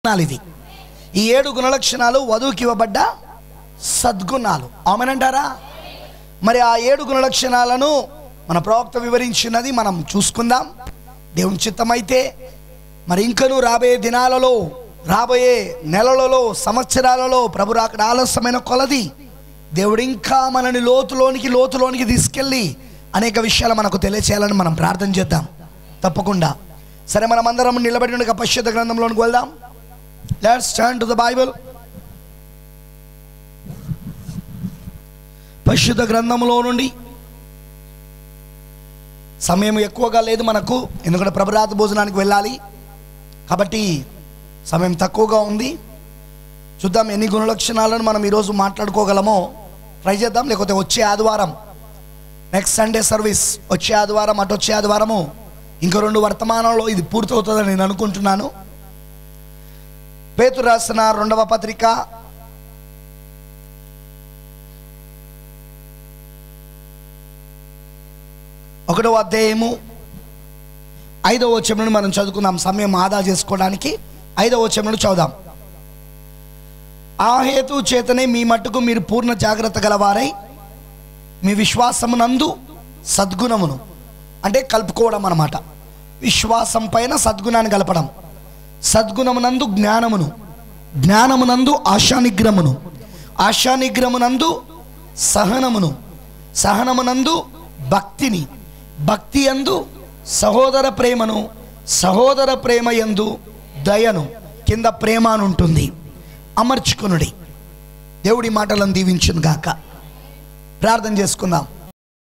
గుణాలు ఇవి ఈ ఏడు గుణలక్షణాలు వధువుకి ఇవ్వబడ్డ సద్గుణాలు ఆమెనంటారా మరి ఆ ఏడు గుణలక్షణాలను మన ప్రవక్త వివరించినది మనం చూసుకుందాం దేవుని చిత్తమైతే మరి ఇంకను రాబోయే దినాలలో రాబోయే నెలలలో సంవత్సరాలలో ప్రభు రాకడ ఆలస్యమైన కొలది దేవుడు ఇంకా మనని లోతులోనికి లోతులోనికి తీసుకెళ్ళి అనేక విషయాలు మనకు తెలియచేయాలని మనం ప్రార్థన చేద్దాం తప్పకుండా సరే మనం అందరం నిలబడి ఉండగా పరిశుద్ధ గ్రంథంలోనికి వెళ్దాం let's turn to the Bible పరిశుద్ధ గ్రంథంలో నుండి సమయం ఎక్కువగా లేదు మనకు ఎందుకంటే ప్రభరాత భోజనానికి వెళ్ళాలి కాబట్టి సమయం తక్కువగా ఉంది చూద్దాం ఎన్ని గుణలక్షణాలను మనం ఈరోజు మాట్లాడుకోగలమో ట్రై చేద్దాం లేకపోతే వచ్చే ఆదివారం నెక్స్ట్ సండే సర్వీస్ వచ్చే ఆదివారం అటు వచ్చే ఆదివారము ఇంకో రెండు వర్తమానంలో ఇది పూర్తవుతుందని నేను అనుకుంటున్నాను పేతురు రాసిన రెండవ పత్రిక ఒకటవ అధ్యాయము ఐదవ వచనం మనం చదువుకుందాం సమయం ఆదా చేసుకోవడానికి ఐదవ వచనం చదువుదాం ఆ హేతు చేతనే మీ మట్టుకు మీరు పూర్ణ జాగ్రత్త గలవారై మీ విశ్వాసమునందు సద్గుణమును అంటే కలుపుకోవడం అన్నమాట విశ్వాసం పైన సద్గుణాన్ని కలపడం సద్గుణమునందు జ్ఞానమును జ్ఞానమునందు ఆశానిగ్రమును ఆశానిగ్రమునందు సహనమును సహనమునందు భక్తిని భక్తి యందు సహోదర ప్రేమను సహోదర ప్రేమ యందు దయను కింద ప్రేమ అని ఉంటుంది అమర్చుకునుడి దేవుడి మాటలను దీవించును గాక ప్రార్థన చేసుకుందాం